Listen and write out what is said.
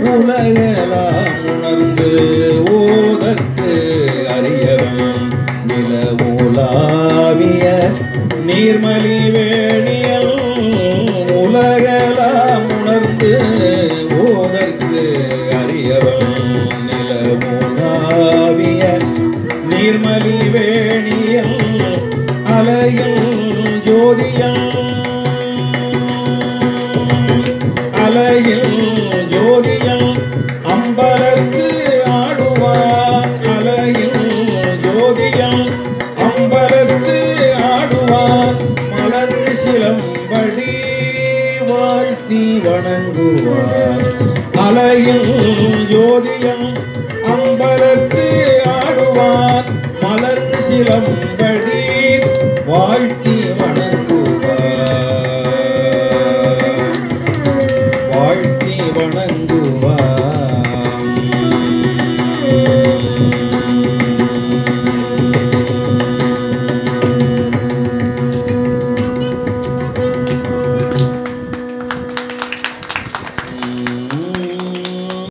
உலகெல்லாம் உணர்ந்து ஓதற்கு அறியவன் நிலவுலாவிய நீர்மலி வேணியல் உலகெல்லாம் உணர்ந்து ஓதற்கு அறியவன் நிலவுலாவிய நீர்மலி வேணியல் அலையில் ஜோதியல் அலையில் ஜோதியல் அம்பலத்து ஆடுவான் அலையில் ஜோதியல் அம்பலத்து ஆடுவான் மலர் சிலம்படி வாழ்த்தி வணங்குவான் அலையில் ஜோதியல் அம்பலத்து ஆடுவான் மலர் சிலம்படி வாழ்த்தி வணங்குவான் வாழ்த்தி வணங்குவார்